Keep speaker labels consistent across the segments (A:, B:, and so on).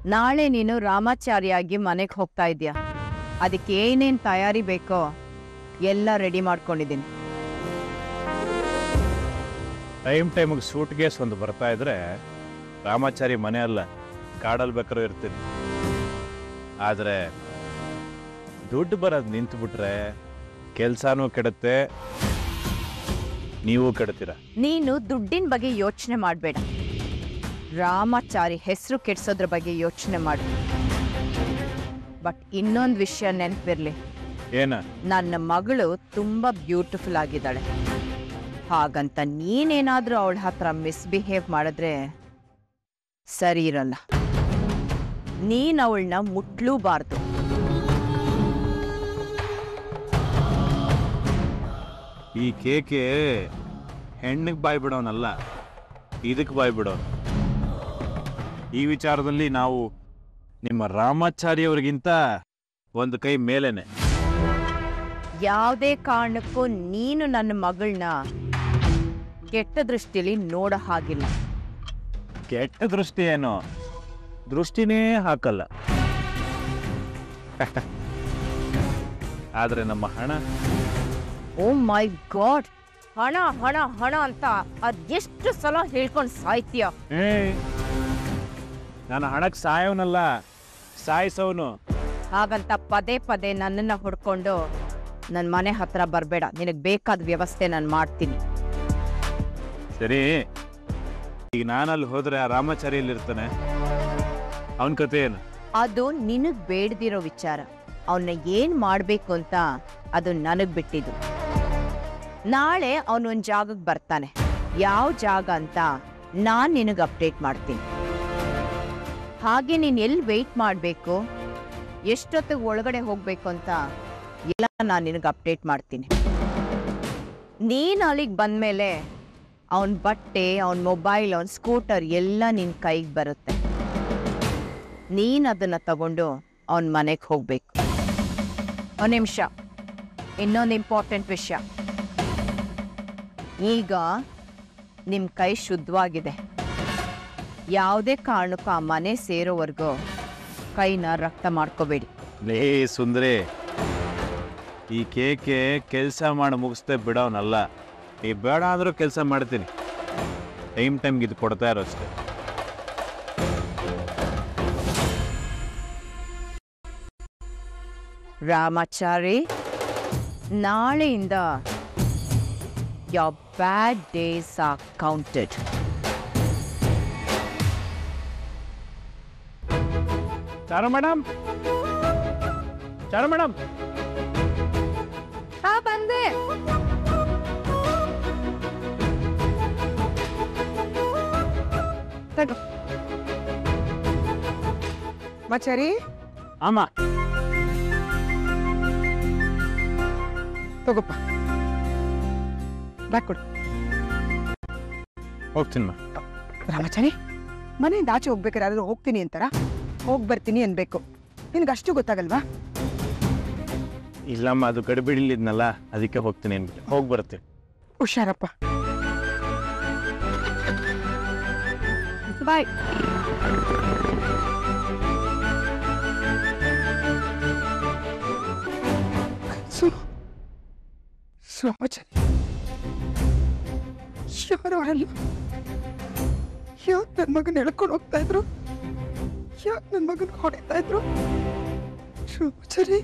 A: ನಾಳೆ ನೀನು ರಾಮಾಚಾರಿಯಾಗಿ ಮನೆಗೆ ಹೋಗ್ತಾ ಇದೀಯ ಅದಕ್ಕೆ ಏನೇನು ತಯಾರಿ ಬೇಕೋ ಎಲ್ಲ ರೆಡಿ ಮಾಡ್ಕೊಂಡಿದ್ದೀನಿ
B: ಟೈಮ್ ಟೈಮಿಗೆ ಸೂಟ್ ಕೇಸ್ ಒಂದು ಬರ್ತಾ ಇದ್ರೆ ರಾಮಾಚಾರಿ ಮನೆ ಅಲ್ಲ ಕಾಡಲ್ಲಿ ಬೇಕಾದ್ರೂ ಇರ್ತೀನಿ ಆದರೆ ದುಡ್ಡು ಬರೋದು ನಿಂತು ಬಿಟ್ರೆ ಕೆಲಸನೂ ಕೆಡುತ್ತೆ ನೀವು ಕೆಡ್ತೀರ
A: ನೀನು ದುಡ್ಡಿನ ಬಗ್ಗೆ ಯೋಚನೆ ಮಾಡಬೇಡ ರಾಮಾಚಾರಿ ಹೆಸರು ಕೆಡ್ಸೋದ್ರ ಬಗ್ಗೆ ಯೋಚನೆ ಮಾಡು ಬಟ್ ಇನ್ನೊಂದು ವಿಷಯ ನೆನಪಿರ್ಲಿ
B: ಏನ
A: ನನ್ನ ಮಗಳು ತುಂಬ ಬ್ಯೂಟಿಫುಲ್ ಆಗಿದ್ದಾಳೆ ಹಾಗಂತ ನೀನೇನಾದರೂ ಅವಳ ಹತ್ರ ಮಿಸ್ಬಿಹೇವ್ ಮಾಡಿದ್ರೆ ಸರಿ ಇರಲ್ಲ ನೀನು ಅವಳನ್ನ ಮುಟ್ಲೂಬಾರ್ದು
B: ಈ ಕೇಕೆ ಹೆಣ್ಣಿಗೆ ಬಾಯ್ ಬಿಡೋನಲ್ಲ ಇದಕ್ಕೆ ಬಾಯ್ ಬಿಡೋನು ಈ ವಿಚಾರದಲ್ಲಿ ನಾವು ನಿಮ್ಮ ರಾಮಾಚಾರಿ ಅವರಿಗಿಂತ ಒಂದು ಕೈ ಮೇಲೇನೆ
A: ಯಾವುದೇ ಕಾರಣಕ್ಕೂ ನೀನು ನನ್ನ ಮಗಳನ್ನ ಕೆಟ್ಟ ದೃಷ್ಟಿಲಿ ನೋಡೋ ಹಾಗಿಲ್ಲ
B: ಕೆಟ್ಟ ದೃಷ್ಟಿ ಏನು ದೃಷ್ಟಿನೇ ಹಾಕಲ್ಲ ಆದ್ರೆ ನಮ್ಮ ಹಣ
A: ಓ ಮೈ ಗಾಡ್ ಹಣ ಹಣ ಹಣ ಅಂತ ಅದೆಷ್ಟು ಸಲ ಹೇಳ್ಕೊಂಡು ಸಾಯ್ತೀಯ
B: ಏ ನಾನು ಹಣಕ್ಕೆ ಸಾಯವನಲ್ಲ ಸಾಯಿಸೋನು
A: ಹಾಗಂತ ಪದೇ ಪದೇ ನನ್ನನ್ನು ಹುಡ್ಕೊಂಡು ನನ್ನ ಮನೆ ಹತ್ರ ಬರಬೇಡ ನಿನಗೆ ಬೇಕಾದ ವ್ಯವಸ್ಥೆ ನಾನು ಮಾಡ್ತೀನಿ
B: ಸರಿ ಈಗ ನಾನಲ್ಲಿ ಹೋದ್ರೆ ಆ ರಾಮಾಚಾರಿ ಇರ್ತಾನೆ ಅವನ ಕತೆ ಏನು
A: ಅದು ನಿನಗೆ ಬೇಡದಿರೋ ವಿಚಾರ ಅವನ್ನ ಏನು ಮಾಡಬೇಕು ಅಂತ ಅದು ನನಗೆ ಬಿಟ್ಟಿದ್ದು ನಾಳೆ ಅವನೊಂದು ಜಾಗಕ್ಕೆ ಬರ್ತಾನೆ ಯಾವ ಜಾಗ ಅಂತ ನಾನು ನಿನಗೆ ಅಪ್ಡೇಟ್ ಮಾಡ್ತೀನಿ ಹಾಗೆ ನೀನು ಎಲ್ಲಿ ವೆಯ್ಟ್ ಮಾಡಬೇಕು ಎಷ್ಟೊತ್ತಿಗೆ ಒಳಗಡೆ ಹೋಗಬೇಕು ಅಂತ ಎಲ್ಲ ನಾನು ನಿನಗೆ ಅಪ್ಡೇಟ್ ಮಾಡ್ತೀನಿ ನೀನು ಅಲ್ಲಿಗೆ ಬಂದಮೇಲೆ ಅವನ ಬಟ್ಟೆ ಅವನ ಮೊಬೈಲ್ ಅವನ ಸ್ಕೂಟರ್ ಎಲ್ಲ ನಿನ್ನ ಕೈಗೆ ಬರುತ್ತೆ ನೀನು ಅದನ್ನು ತಗೊಂಡು ಅವನ ಮನೆಗೆ ಹೋಗಬೇಕು ಒಂದು ನಿಮಿಷ ಇನ್ನೊಂದು ಇಂಪಾರ್ಟೆಂಟ್ ವಿಷಯ ಈಗ ನಿಮ್ಮ ಕೈ ಶುದ್ಧವಾಗಿದೆ ಯಾವುದೇ ಕಾರಣಕ್ಕೂ ಆ ಮನೆ ಸೇರೋವರೆಗೂ ಕೈನ ರಕ್ತ ಮಾಡ್ಕೋಬೇಡಿ
B: ಲೇ ಸುಂದರಿ ಈ ಕೇಕೆ ಕೆಲಸ ಮಾಡಿ ಮುಗಿಸ್ದೆ ಬಿಡೋನಲ್ಲ ಈ ಬೇಡ ಅಂದ್ರೂ ಕೆಲಸ ಮಾಡ್ತೀನಿ ಟೈಮ್ ಟೈಮ್ಗೆ ಇದು ಕೊಡ್ತಾ ಇರೋ ಅಷ್ಟೇ
A: ರಾಮಾಚಾರಿ ನಾಳೆಯಿಂದ your bad days are counted
B: Charu madam Charu madam
A: ಹಾ ಬಂದೆ
C: ತಗೋ ಮಚಾರಿ
B: ಅಮ್ಮ
C: ತಗೋಪ್ಪ ಬ್ಯಾಗ್ ಕೊಡು
B: ಹೋಗ್ತೀನಿ ಮಾ
C: ರಾಮಾಚಾರಿ ಮನೆಯಿಂದ ಆಚೆ ಹೋಗ್ಬೇಕಾದ್ರೆ ಯಾರಾದ್ರೂ ಹೋಗ್ತೀನಿ ಅಂತಾರ ಹೋಗಿ ಬರ್ತೀನಿ ಅನ್ಬೇಕು ನಿನ್ಗೆ ಅಷ್ಟು ಗೊತ್ತಾಗಲ್ವಾ
B: ಇಲ್ಲಮ್ಮ ಅದು ಗಡಿಬಿಡಿಲಿದ್ನಲ್ಲ ಅದಕ್ಕೆ ಹೋಗ್ತೀನಿ ಅಂದ್ಬಿಟ್ಟು ಹೋಗಿ ಬರ್ತೀನಿ
C: ಹುಷಾರಪ್ಪ
A: ಬಾಯ್
C: ಸು ರಾಮಾಚಾರಿ ಯಾರು ಅವರೆಲ್ಲ ಯಾಕೆ ನನ್ನ ಮಗನ ಎಳ್ಕೊಂಡು ಹೋಗ್ತಾ ಇದ್ರು ಯಾಕೆ ನನ್ನ ಮಗನ ಹೊಡಿತಾ ಇದ್ರು ರಾಮಾಚಾರಿ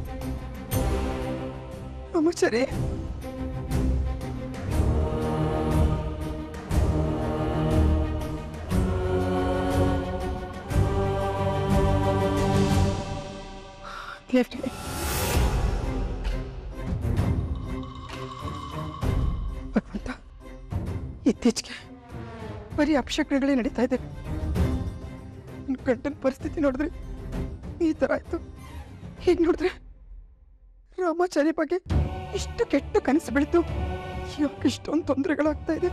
C: ರಾಮಾಚಾರಿ ದೇವ್ರೇ ಭಗವಂತ ಇತ್ತೀಚೆಗೆ ಬರೀ ಅಪಶಕನಗಳೇ ನಡೀತಾ ಇದೆ ನನ್ನ ಗಂಡನ ಪರಿಸ್ಥಿತಿ ನೋಡಿದ್ರೆ ಈ ಥರ ಆಯ್ತು ಹೀಗೆ ನೋಡಿದ್ರೆ ರಾಮಾಚಾರಿ ಬಗ್ಗೆ ಇಷ್ಟು ಕೆಟ್ಟ ಕನಸು ಬೆಳೀತು ಯಾಕೆ ಇಷ್ಟೊಂದು ತೊಂದರೆಗಳಾಗ್ತಾ ಇದೆ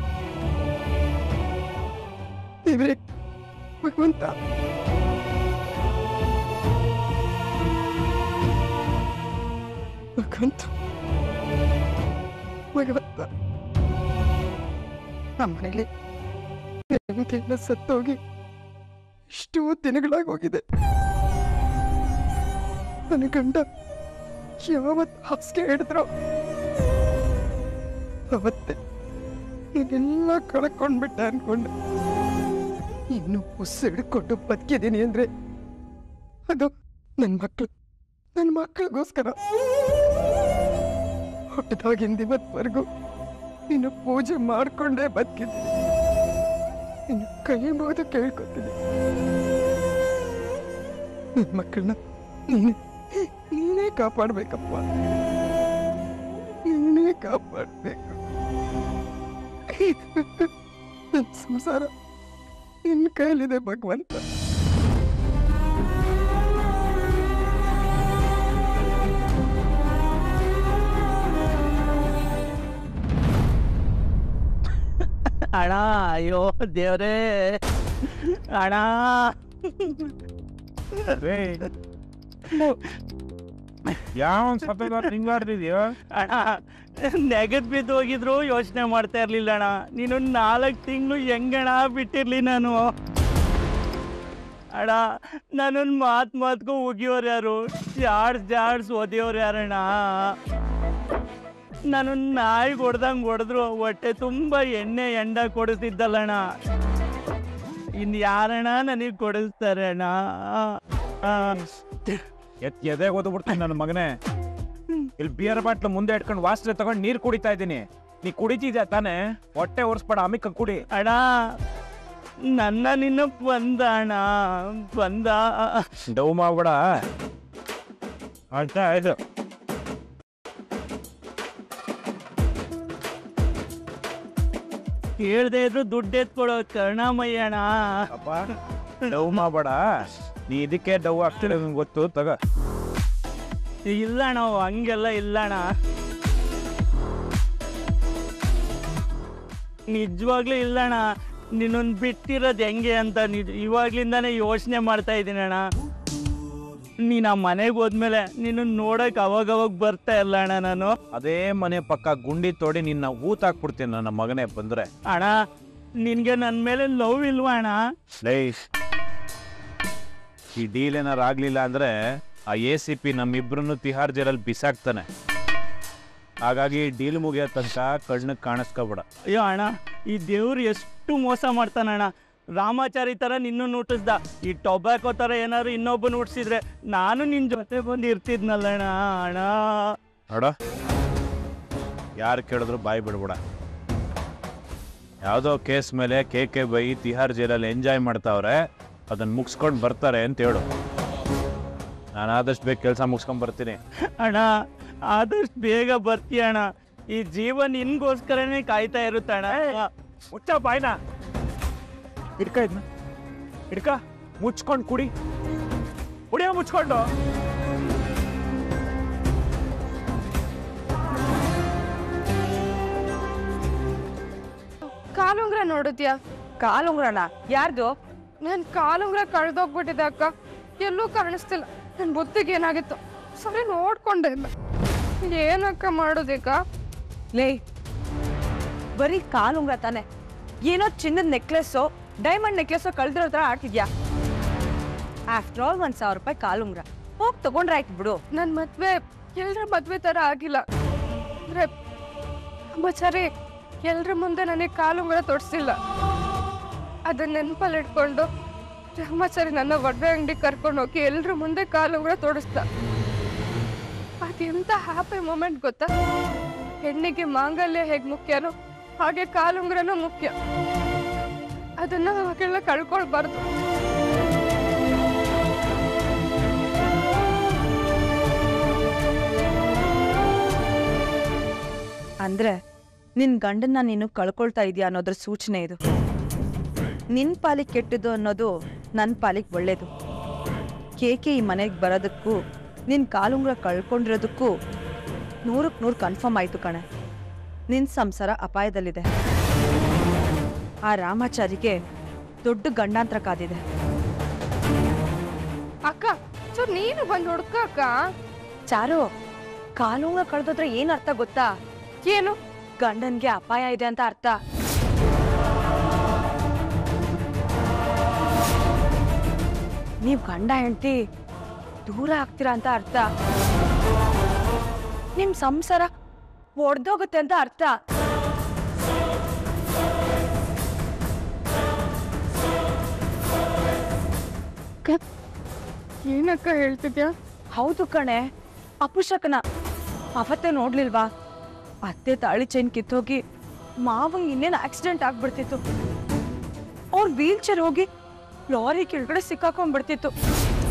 C: ದೇವರೇ ಭಗವಂತ ಭಗವಂತ ಭಗವಂತ ನಮ್ಮ ಮನೇಲಿ ನೆಮ್ಮದಿಯಿಂದ ಸತ್ತೋಗಿ ಇಷ್ಟು ದಿನಗಳಾಗಿ ಹೋಗಿದೆ ನನ್ನ ಗಂಡ ಯಾವತ್ ಹಾಸಿಗೆ ಹಿಡಿದ್ರು ಅವತ್ತೆ ನೀನೆಲ್ಲ ಕಳ್ಕೊಂಡ್ಬಿಟ್ಟೆ ಅನ್ಕೊಂಡೆ ಇನ್ನು ಉಸಿಡ್ಕೊಂಡು ಬದುಕಿದ್ದೀನಿ ಅಂದ್ರೆ ಅದು ನನ್ನ ಮಕ್ಕಳು ನನ್ನ ಮಕ್ಕಳಿಗೋಸ್ಕರ ಹುಟ್ಟಿದಾಗಿಂದ ಇವತ್ವರೆಗೂ ನೀನು ಪೂಜೆ ಮಾಡ್ಕೊಂಡೇ ಬದುಕಿದ್ದೀನಿ ನಿನ್ನ ಕೈ ಮುಗಿದು ಕೇಳ್ಕೊತೀನಿ ನನ್ನ ಮಕ್ಕಳನ್ನ ನೀನೇ ನೀನೇ ಕಾಪಾಡ್ಬೇಕಪ್ಪ ನೀನೇ ಕಾಪಾಡ್ಬೇಕು ನನ್ನ ಸಂಸಾರ ನಿನ್ನ ಕೈಲಿದೆ ಭಗವಂತ
D: ಅಣ್ಣ ಅಯ್ಯೋ ದೇವ್ರೇ ಅಣ್ಣ
B: ಯಾವ ಸತ್ತ ಹಿಂಗಾಡ್ತಿದ್ಯೋ
D: ಅಣ್ಣ ನೆಗದ್ ಬಿದ್ದು ಹೋಗಿದ್ರು ಯೋಚನೆ ಮಾಡ್ತಾ ಇರ್ಲಿಲ್ಲ ಅಣ್ಣ ನೀನು ನಾಲ್ಕು ತಿಂಗಳು ಹೆಂಗಣ ಬಿಟ್ಟಿರ್ಲಿ ನಾನು ಅಣ್ಣ ನಾನೊಂದು ಮಾತು ಮಾತ್ಗೂ ಉಗಿಯೋರು ಯಾರು ಜಾಡ್ಸ್ ಜಾಡ್ಸ್ ಒದೆಯೋರು ಯಾರಣ್ಣ ನಾನು ನಾಯಿಗೆ ಹೊಡ್ದಂಗೆ ಹೊಡೆದ್ರು ಹೊಟ್ಟೆ ತುಂಬ ಎಣ್ಣೆ ಎಂಡ ಕೊಡಿಸ್ತಿದ್ದಲ್ಲಣ್ಣ ಇನ್ನು ಯಾರಣ್ಣ ನನಗೆ ಕೊಡಿಸ್ತಾರೆ ಅಣ್ಣ ಆ.
B: ಎತ್ ಎದೆ ಓದ್ಬಿಡ್ತೀನಿ ನನ್ನ ಮಗನೇ ಇಲ್ಲಿ ಬಿಯರ್ ಬಾಟ್ಲು ಮುಂದೆ ಇಟ್ಕೊಂಡು ವಾಸನೆ ತಗೊಂಡು ನೀರು ಕುಡಿತಾ ಇದ್ದೀನಿ ನೀ ಕುಡಿತಿದ್ಯಾ ತಾನೇ ಹೊಟ್ಟೆ ಒರೆಸ್ಬೇಡ ಅಮಿಕ ಕುಡಿ
D: ಅಣ್ಣ ನನ್ನ ನಿನ್ನ ಬಂದ ಅಣ್ಣ ಬಂದ
B: ಡವ್ ಮಾಡ್ಬೇಡ ಆಯ್ತಾ ಆಯ್ತು
D: ಕೇಳ್ದೆ ಇದ್ರು ದುಡ್ಡು ಎತ್ಕೊಡೋ ಕರುಣಾಮಯ್ಯ ಅಣ್ಣ
B: ಅಪ್ಪ ಡವ್ ಮಾಡ್ಬೇಡ ನೀ ಇದಕ್ಕೆ ಡವ್ ಆಗ್ತಿಲ್ಲ ನಂಗೆ ಗೊತ್ತು ತಗ
D: ಇಲ್ಲ ಅಣ್ಣ ಹಂಗೆಲ್ಲ ಇಲ್ಲ ಅಣ್ಣ ನಿಜವಾಗ್ಲೂ ಇಲ್ಲ ಅಣ್ಣ ನಿನ್ನೊಂದು ಬಿಟ್ಟಿರೋದು ಹೆಂಗೆ ಅಂತ ನಿಜ ಇವಾಗ್ಲಿಂದಾನೇ ಯೋಚನೆ ಮಾಡ್ತಾ ಇದ್ದೀನಿ ಅಣ್ಣ ನೀನು ಆ ಮನೆಗೆ ಹೋದ್ಮೇಲೆ ನಿನ್ನ ನೋಡಕ್ ಅವಾಗ ಅವಾಗ ಬರ್ತಾ ಇಲ್ಲ ಅಣ್ಣ ನಾನು
B: ಅದೇ ಮನೆ ಪಕ್ಕ ಗುಂಡಿ ತೋಡಿ ನಿನ್ನ ಊತ ಹಾಕ್ಬಿಡ್ತೀನಿ ನನ್ನ ಮಗನೇ ಬಂದ್ರೆ
D: ಅಣ್ಣ ನಿನ್ಗೆ ನನ್ನ ಮೇಲೆ ಲವ್ ಇಲ್ವಾ ಅಣ್ಣ
B: ಲೈ ಈ ಡೀಲ್ ಏನಾರು ಆಗ್ಲಿಲ್ಲ ಅಂದ್ರೆ ಆ ಎ ಸಿ ಪಿ ನಮ್ಮಿಬ್ರನ್ನು ತಿಹಾರ್ ಜೈಲಲ್ಲಿ ಬಿಸಾಕ್ತಾನೆ ಹಾಗಾಗಿ ಡೀಲ್ ಮುಗಿಯೋ ತನಕ ಕಣ್ಣಕ್ಕೆ ಕಾಣಿಸ್ಕೋಬೇಡ
D: ಅಯ್ಯೋ ಅಣ್ಣ ಈ ದೇವ್ರು ಎಷ್ಟು ಮೋಸ ಮಾಡ್ತಾನಣ್ಣ ರಾಮಾಚಾರಿ ಥರ ನಿನ್ನೂ ನುಟ್ಟಿಸ್ದ ಈ ಟೊಬ್ಯಾಕೋ ಥರ ಏನಾದ್ರು ಇನ್ನೊಬ್ಬ ನುಟ್ಸಿದ್ರೆ ನಾನು ನಿನ್ನ ಜೊತೆ ಬಂದು ಇರ್ತಿದ್ನಲ್ಲಣ್ಣ ಅಣ್ಣ
B: ನೋಡ ಯಾರು ಕೇಳಿದ್ರು ಬಾಯಿ ಬಿಡ್ಬೇಡ ಯಾವುದೋ ಕೇಸ್ ಮೇಲೆ ಕೆ ಕೆ ಬೈ ತಿಹಾರ್ ಜೈಲಲ್ಲಿ ಎಂಜಾಯ್ ಮಾಡ್ತಾವ್ರೆ ಅದನ್ನ ಮುಗಿಸ್ಕೊಂಡು ಬರ್ತಾರೆ ಅಂತ ಹೇಳು ನಾನು ಆದಷ್ಟು ಬೇಗ ಕೆಲಸ ಮುಗಿಸ್ಕೊಂಡ್ ಬರ್ತೀನಿ
D: ಅಣ್ಣ ಆದಷ್ಟು ಬೇಗ ಬರ್ತೀಯ ಅಣ್ಣ ಈ ಜೀವ ನಿನ್ಗೋಸ್ಕರನೇ ಕಾಯ್ತಾ ಇರುತ್ತೆ ಅಣ್ಣ
B: ಮುಚ್ಚ ಬಾಯ್ನ ಹಿಡ್ಕ ಇದನ್ನ ಹಿಡ್ಕ ಮುಚ್ಕೊಂಡು ಕುಡಿ ಕುಡಿಯೋ ಮುಚ್ಕೊಂಡು
E: ಕಾಲುಂಗ್ರ ನೋಡಿದ್ಯಾ
C: ಕಾಲುಂಗ್ರಣ ಯಾರ್ದು
E: ನನ್ ಕಾಲುಂಗ್ರ ಕಳ್ದೋಗ್ಬಿಟ್ಟಿದೆ ಅಕ್ಕ ಎಲ್ಲೂ ಕಾಣಿಸ್ತಿಲ್ಲ ನನ್ ಬುದ್ಧಿಗೆ ಏನಾಗಿತ್ತು ಸರಿ ನೋಡ್ಕೊಂಡೆ ಇಲ್ಲ ಏನಕ್ಕ ಮಾಡೋದೀಗ
F: ಲೇ ಬರೀ ಕಾಲುಂಗ್ರ ತಾನೆ ಏನೋ ಚಿನ್ನದ ನೆಕ್ಲೆಸ್ಸು ಡೈಮಂಡ್ ನೆಕ್ಲೆಸ್ಸು ಕಳ್ದಿರೋ ಥರ ಆಡ್ತಿದ್ಯಾ ಆಫ್ಟರ್ ಆಲ್ ಒಂದು ಸಾವಿರ ರೂಪಾಯಿ ಕಾಲುಂಗ್ರ ಹೋಗಿ ತಗೊಂಡ್ರೆ ಆಯ್ತು ಬಿಡು
E: ನನ್ ಮದ್ವೆ ಎಲ್ರ ಮದ್ವೆ ತರ ಆಗಿಲ್ಲ ಅಂದ್ರೆ ಸರಿ ಎಲ್ರ ಮುಂದೆ ನನಗೆ ಕಾಲುಂಗ್ರ ತೊಡ್ಸಿಲ್ಲ ಅದನ್ನ ನೆನಪಲ್ಲಿ ಇಟ್ಕೊಂಡು ಬ್ರಹ್ಮಚಾರಿ ನನ್ನ ಒಡವೆ ಅಂಗಡಿ ಕರ್ಕೊಂಡು ಹೋಗಿ ಎಲ್ರ ಮುಂದೆ ಕಾಲುಂಗ್ರ ತೊಡಸ್ದ ಅದೆಂತ ಹ್ಯಾಪಿ ಮೂಮೆಂಟ್ ಗೊತ್ತಾ ಹೆಣ್ಣಿಗೆ ಮಾಂಗಲ್ಯ ಹೇಗ್ ಮುಖ್ಯನೋ ಹಾಗೆ ಕಾಲುಂಗ್ರನೂ ಮುಖ್ಯ ಅದನ್ನ ಅವಾಗೆಲ್ಲ ಕಳ್ಕೊಳ್ಬಾರ್ದು
F: ಅಂದ್ರೆ ನಿನ್ ಗಂಡನ್ನ ನೀನು ಕಳ್ಕೊಳ್ತಾ ಇದೀಯ ಅನ್ನೋದ್ರ ಸೂಚನೆ ಇದು ನಿನ್ ಪಾಲಿಗೆ ಕೆಟ್ಟದ್ದು ಅನ್ನೋದು ನನ್ನ ಪಾಲಿಗೆ ಒಳ್ಳೇದು ಕೇಕೆ ಈ ಮನೆಗೆ ಬರೋದಕ್ಕೂ ನಿನ್ ಕಾಲುಂಗ್ರ ಕಳ್ಕೊಂಡಿರೋದಕ್ಕೂ ನೂರಕ್ಕೆ ನೂರು ಕನ್ಫರ್ಮ್ ಆಯ್ತು ಕಣೆ ನಿನ್ ಸಂಸಾರ ಅಪಾಯದಲ್ಲಿದೆ ಆ ರಾಮಾಚಾರಿಗೆ ದೊಡ್ಡ ಗಂಡಾಂತರ ಕಾದಿದೆ
E: ಅಕ್ಕ ಸೊ ನೀನು ಬಂದು ಹುಡ್ಕ ಅಕ್ಕ
F: ಚಾರು ಕಾಲುಂಗ್ರ ಕಳ್ದೋದ್ರೆ ಏನ್ ಅರ್ಥ ಗೊತ್ತಾ
E: ಏನು
F: ಗಂಡನ್ಗೆ ಅಪಾಯ ಇದೆ ಅಂತ ಅರ್ಥ ನೀವು ಗಂಡ ಹೆಂಡತಿ ದೂರ ಆಗ್ತೀರಾ ಅಂತ ಅರ್ಥ ನಿಮ್ ಸಂಸಾರ ಒಡ್ದೋಗುತ್ತೆ ಅಂತ ಅರ್ಥ
E: ಏನಕ್ಕ ಹೇಳ್ತಿದ್ಯಾ
F: ಹೌದು ಕಣೆ ಅಪುಷಕನ ಅವತ್ತೇ ನೋಡ್ಲಿಲ್ವಾ ಅತ್ತೆ ತಾಳಿ ಚೈನ್ ಕಿತ್ತೋಗಿ ಮಾವಂಗ್ ಇನ್ನೇನು ಆಕ್ಸಿಡೆಂಟ್ ಆಗ್ಬಿಡ್ತಿತ್ತು ಅವ್ರ ವೀಲ್ ಚೇರ್ ಹೋಗಿ ಲಾರಿ ಕೆಳಗಡೆ ಸಿಕ್ಕಾಕೊಂಡ್ಬಿಡ್ತಿತ್ತು